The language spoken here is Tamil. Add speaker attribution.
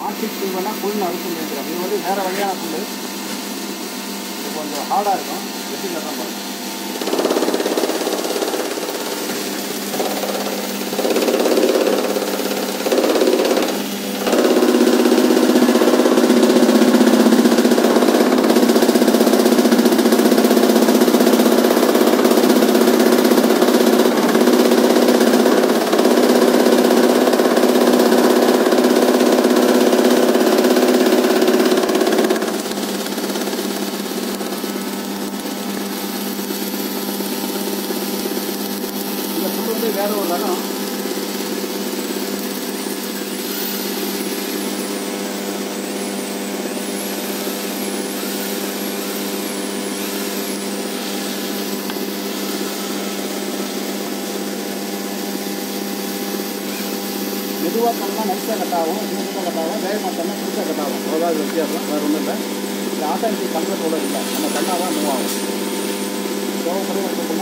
Speaker 1: ஆர்டிக் சில்வர்னா புல் அறுக்கும் இயந்திரம் இது வந்து வேறு வகையான புல் இது கொஞ்சம் ஹார்டாக இருக்கும் எப்படி கட்டுறோம் பாருங்க இந்த புல் வந்து வேற ஒரு ரகம் மெதுவாக பண்ணால் நைஸாக கட்டாகும் ஸ்மூத்தாக கட்டாகும் வேகமாக பண்ணால் புதுசாக கட்டாகும் அவ்வளோதான் வித்தியாசம் வேறு ஒன்றும் இல்லை இந்த ஆட்டோமேட்டிக் கண்ட்ரோலோட இல்லை நம்ம பண்ணால் தான் மூவ் ஆகும் தேவைப்படும்